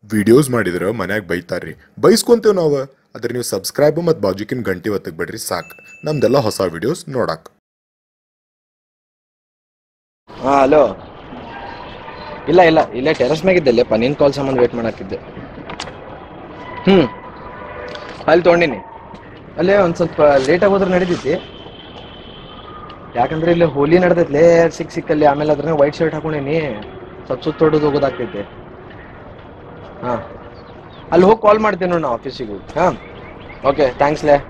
Videos ಮಾಡಿದ್ರೆ ಮನ್ಯಾಗ ಬೈತಾರ್ರಿ ಬೈಸ್ಕೊಂತೇವ್ ನಾವು ಅದ್ರ ನೀವು ಸಬ್ಸ್ಕ್ರೈಬ್ ಮತ್ತು ಬಾಜುಕಿನ ಗಂಟೆ ಒತ್ತಕ್ ಬಿಡ್ರಿ ಸಾಕು ನಮ್ದೆಲ್ಲ ಹೊಸ ವಿಡಿಯೋಸ್ ನೋಡಕ್ ಹಾ ಹಲೋ ಇಲ್ಲ ಇಲ್ಲ ಇಲ್ಲೇ ಟೆರಸ್ ಮ್ಯಾಗಿದ್ದೆಲ್ಲಪ್ಪ ನಿನ್ ಕಾಲ್ ಸಂಬಂಧ ವೇಟ್ ಮಾಡಾಕಿದ್ದೆ ಹ್ಮ್ ಅಲ್ಲಿ ತೊಗೊಂಡಿನಿ ಅಲ್ಲೇ ಒಂದ್ ಸ್ವಲ್ಪ ಲೇಟ್ ಆಗೋದ್ರ ನಡೀತೈತಿ ಯಾಕಂದ್ರೆ ಇಲ್ಲಿ ಹೋಲಿ ನಡ್ದೈತ್ಲೇ ಸಿಕ್ ಸಿಕ್ಕಲ್ಲಿ ಆಮೇಲೆ ಅದ್ರ ವೈಟ್ ಶರ್ಟ್ ಹಾಕೊಂಡೇನಿ ಸ್ವಲ್ಪ ಸುತ್ತ ಹೊಡೋದು ಹೋಗೋದಾಗ್ತೈತೆ ಹಾ ಅಲ್ಲಿ ಹೋಗಿ ಕಾಲ್ ಮಾಡ್ತೀನಿ ನೋಡಿ ನಾ ಆಫೀಸಿಗೆ ಹೋಗಿ ಹಾ ಓಕೆ ಥ್ಯಾಂಕ್ಸ್ ಲೇ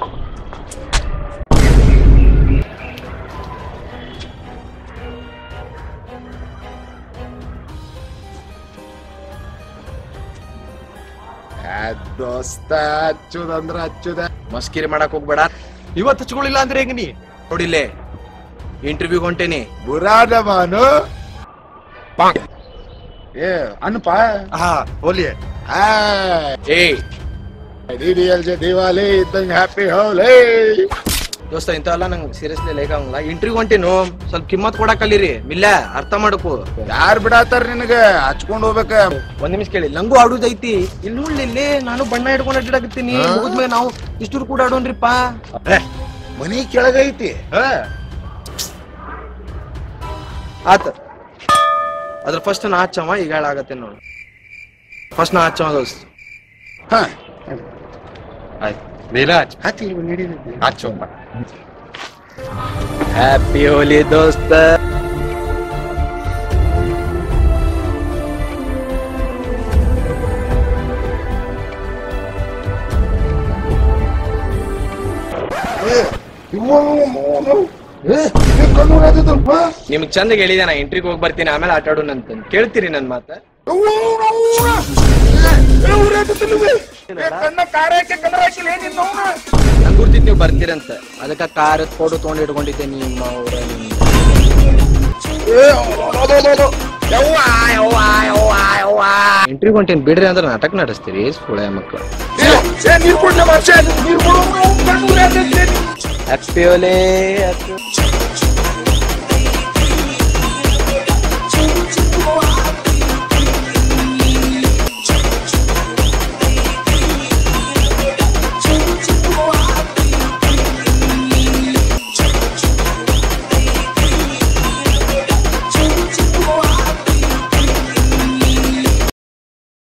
ದೋಸ್ತ ಹಚ್ಚುದಂದ್ರ ಹಚ್ಚುದ ಮಸ್ಕಿರಿ ಮಾಡಕ್ ಹೋಗ್ಬೇಡ ಇವತ್ತು ಹಚ್ಕೊಳ್ಳಿಲ್ಲ ಅಂದ್ರೆ ಹೆಂಗ ನೀ ನೋಡಿಲ್ಲೇ ಇಂಟರ್ವ್ಯೂ ಹೊಂಟೇನಿ ಬುರಾದ ಮಾನು ಏ ಅನ್ಪ ಹಾ ಹೋಲಿ ಏ ಡಿಡಿಎಲ್ ಜೆ ದಿವಾಲಿ ಇದ್ದಂಗ ಹ್ಯಾಪಿ ಹೋಲಿ ದೋಸ್ತ ಇಂಥವೆಲ್ಲ ನಂಗೆ ಸೀರಿಯಸ್ಲಿ ಲೈಕ್ ಆಗಂಗಿಲ್ಲ ಇಂಟರ್ವ್ಯೂ ಹೊಂಟೇನು ಸ್ವಲ್ಪ ಕಿಮ್ಮತ್ ಕೊಡಕ್ ಕಲೀರಿ ಮಿಲ್ಲ ಅರ್ಥ ಮಾಡಕು ಯಾರ್ ಬಿಡಾತಾರ ನಿನಗ ಹಚ್ಕೊಂಡ್ ಹೋಗ್ಬೇಕ ಒಂದ್ ನಿಮಿಷ ಕೇಳಿ ನಂಗೂ ಆಡುದೈತಿ ಇಲ್ಲಿ ನೋಡ್ಲಿ ಇಲ್ಲಿ ನಾನು ಬಣ್ಣ ಹಿಡ್ಕೊಂಡು ಅಡ್ಡಾಡಕತ್ತೀನಿ ಹಾ? ಮುಗಿದ್ಮೇಲೆ ನಾವು ಇಷ್ಟೂರು ಕೂಡ ಆಡೋನ್ರಿಪ್ಪ ಮನಿ ಕೆಳಗೈತಿ ಆತ ಅದ್ರ ಫಸ್ಟ್ ನಾ ಹಚ್ಚವ ಈಗ ಹೇಳಾಗತ್ತೆ ನೋಡು ಫಸ್ಟ್ ನಾ ಹಚ್ಚವ ದೋಸ್ತ್ ಹಾ ಆಯ್ತು ವಿರಾಜ್ ಹಚ್ಚಿ ಹಚ್ಚೋಮ್ಮ ಹ್ಯಾಪಿ ಹೋಲಿ ದೋಸ್ತ ನಿಮ್ಗ್ ಚಂದಗೆ ಹೇಳಿದೆ ನಾ ಎಂಟ್ರಿಗೆ ಹೋಗಿ ಬರ್ತೀನಿ ಆಮೇಲೆ ಆಟ ಆಡೋಣ ಅಂತ ಕೇಳ್ತೀರಿ ನನ್ ಮಾತ ನಂಗ್ ಗುರ್ತಿತ್ ನೀವು ಬರ್ತೀರಂತ ಅದಕ್ಕ ಕಾರ್ ಫೋಟೋ ತೊಗೊಂಡು ಇಟ್ಕೊಂಡಿದ್ದೆ ನಿಮ್ಮ ಅವ್ರ ಎಂಟ್ರಿ ಹೊಂಟೇನ್ ಬಿಡ್ರಿ ಅಂದ್ರೆ ನಾಟಕ ನಡೆಸ್ತೀರಿ ಸುಳೆ ಮಕ್ಕಳು ಹ್ಯಾಪಿ ಓಲೆ